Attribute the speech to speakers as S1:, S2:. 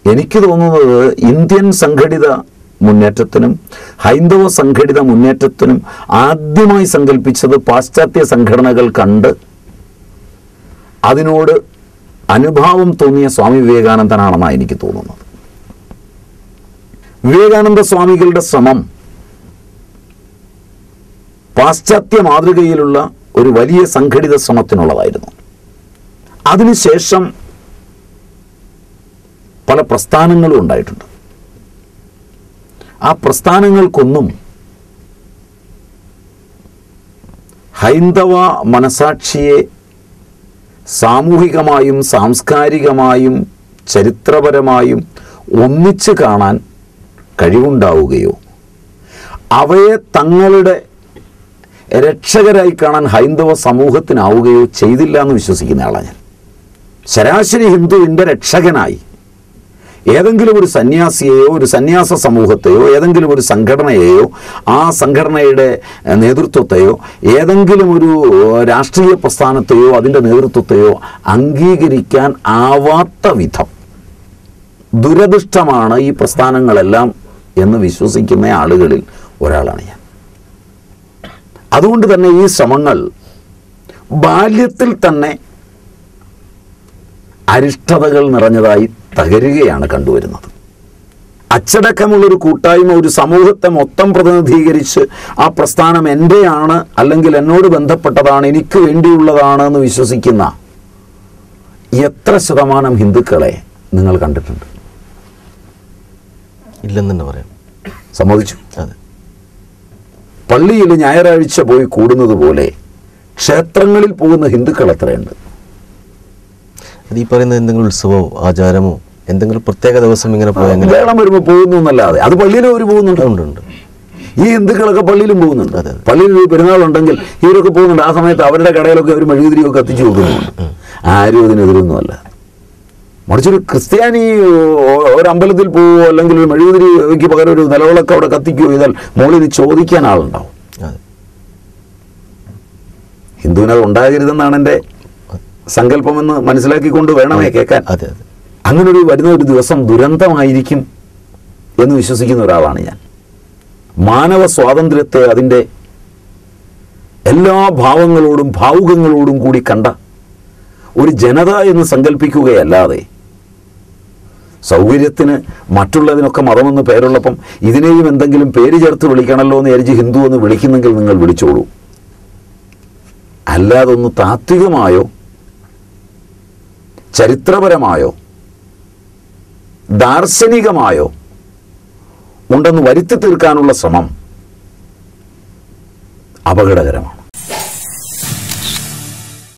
S1: എനിക്ക് തോന്നുന്നത് ഇന്ത്യൻ സംഘടിത മുന്നേറ്റത്തിനും ഹൈന്ദവ സംഘടിത മുന്നേറ്റത്തിനും ആദ്യമായി സങ്കല്പിച്ചത് പാശ്ചാത്യ സംഘടനകൾ കണ്ട് അതിനോട് അനുഭാവം തോന്നിയ സ്വാമി വിവേകാനന്ദനാണെന്നാണ് എനിക്ക് തോന്നുന്നത് വിവേകാനന്ദ സ്വാമികളുടെ ശ്രമം പാശ്ചാത്യ മാതൃകയിലുള്ള ഒരു വലിയ സംഘടിത ശ്രമത്തിനുള്ളതായിരുന്നു അതിനുശേഷം പല പ്രസ്ഥാനങ്ങളും ഉണ്ടായിട്ടുണ്ട് ആ പ്രസ്ഥാനങ്ങൾക്കൊന്നും ഹൈന്ദവ മനസാക്ഷിയെ സാമൂഹികമായും സാംസ്കാരികമായും ചരിത്രപരമായും ഒന്നിച്ച് കാണാൻ കഴിവുണ്ടാവുകയോ അവയെ തങ്ങളുടെ രക്ഷകരായി കാണാൻ ഹൈന്ദവ സമൂഹത്തിനാവുകയോ ചെയ്തില്ല എന്ന് വിശ്വസിക്കുന്ന ആളാണ് ഞാൻ ശരാശരി ഹിന്ദുവിൻ്റെ രക്ഷകനായി ഏതെങ്കിലും ഒരു സന്യാസിയെയോ ഒരു സന്യാസ സമൂഹത്തെയോ ഏതെങ്കിലും ഒരു സംഘടനയെയോ ആ സംഘടനയുടെ എഹ്, നേതൃത്വത്തെയോ ഏതെങ്കിലും ഒരു ഏഹ്, രാഷ്ട്രീയ പ്രസ്ഥാനത്തെയോ അതിൻ്റെ നേതൃത്വത്തെയോ അംഗീകരിക്കാൻ ആവാത്ത വിധം ദുരദൃഷ്ടമാണ് ഈ പ്രസ്ഥാനങ്ങളെല്ലാം എന്ന് വിശ്വസിക്കുന്ന ആളുകളിൽ ഒരാളാണ് ഞാൻ അതുകൊണ്ട് തന്നെ ഈ ശ്രമങ്ങൾ ബാല്യത്തിൽ തന്നെ അരിഷ്ടതകൾ നിറഞ്ഞതായി തകരുകയാണ് കണ്ടുവരുന്നത് അച്ചടക്കമുള്ളൊരു കൂട്ടായ്മ ഒരു സമൂഹത്തെ മൊത്തം പ്രതിനിധീകരിച്ച് ആ പ്രസ്ഥാനം എൻ്റെയാണ് അല്ലെങ്കിൽ എന്നോട് ബന്ധപ്പെട്ടതാണ് എനിക്ക് വേണ്ടിയുള്ളതാണ് എന്ന് വിശ്വസിക്കുന്ന എത്ര ശതമാനം ഹിന്ദുക്കളെ നിങ്ങൾ കണ്ടിട്ടുണ്ട്
S2: ഇല്ലെന്ന് തന്നെ പറയാം
S1: സമ്മതിച്ചു
S2: അതെ
S1: പള്ളിയിൽ ഞായറാഴ്ച പോയി കൂടുന്നത് പോലെ ക്ഷേത്രങ്ങളിൽ പോകുന്ന ഹിന്ദുക്കൾ എത്രയുണ്ട്
S2: അത് ഈ പറയുന്ന എന്തെങ്കിലും ഉത്സവമോ ആചാരമോ എന്തെങ്കിലും പ്രത്യേക ദിവസം ഇങ്ങനെ പോയി അങ്ങനെ
S1: വേളം വരുമ്പോൾ പോകുന്നു എന്നല്ലാതെ അത് പള്ളിയിലും അവർ പോകുന്നുണ്ട്
S2: ഉണ്ട് ഉണ്ട്
S1: ഈ ഹിന്ദുക്കളൊക്കെ പള്ളിയിലും പോകുന്നുണ്ട്
S2: അതെ, അതെ.
S1: പള്ളിയിൽ ഒരു പെരുന്നാളുണ്ടെങ്കിൽ ഇവരൊക്കെ പോകുന്നുണ്ട് ആ സമയത്ത് അവരുടെ കടയിലൊക്കെ അവർ മെഴുകുതിരിയൊക്കെ കത്തിച്ചു കൊടുക്കുന്നുണ്ട് ആരും ഇതിനെതിരൊന്നുമല്ല മറിച്ചൊരു ക്രിസ്ത്യാനി ഓ- ഒരു അമ്പലത്തിൽ പോവോ അല്ലെങ്കിൽ ഒരു മെഴുകുതിരിക്ക് പകരം ഒരു നിലവിളക്ക് അവിടെ കത്തിക്കുകയോ ചെയ്താൽ മുകളിൽ ഇത് ചോദിക്കാൻ ആളുണ്ടാവും
S2: അതെ
S1: ഹിന്ദുവിനത് ഉണ്ടാകരുതെന്നാണ് എൻ്റെ സങ്കല്പമെന്ന് മനസ്സിലാക്കിക്കൊണ്ട് വേണമേ കേൾക്കാൻ
S2: അതെ അതെ
S1: അങ്ങനെ ഒരു വരുന്ന ഒരു ദിവസം ദുരന്തമായിരിക്കും എന്ന് വിശ്വസിക്കുന്ന ഒരാളാണ് ഞാൻ മാനവ സ്വാതന്ത്ര്യത്തെ അതിൻ്റെ എല്ലാ ഭാവങ്ങളോടും ഭാവുകങ്ങളോടും കൂടി കണ്ട ഒരു ജനത എന്ന് സങ്കല്പിക്കുകയല്ലാതെ സൗകര്യത്തിന് മറ്റുള്ളതിനൊക്കെ മതമെന്ന് പേരുള്ളപ്പം ഇതിനെയും എന്തെങ്കിലും പേര് ചേർത്ത് വിളിക്കണമല്ലോ എന്ന് വിചാരിച്ച് ഹിന്ദു എന്ന് വിളിക്കുന്നെങ്കിൽ നിങ്ങൾ വിളിച്ചോളൂ അല്ലാതെ ഒന്ന് താത്വികമായോ ചരിത്രപരമായോ ദാർശനികമായോ ഉണ്ടെന്ന് വരുത്തി തീർക്കാനുള്ള ശ്രമം അപകടകരമാണ്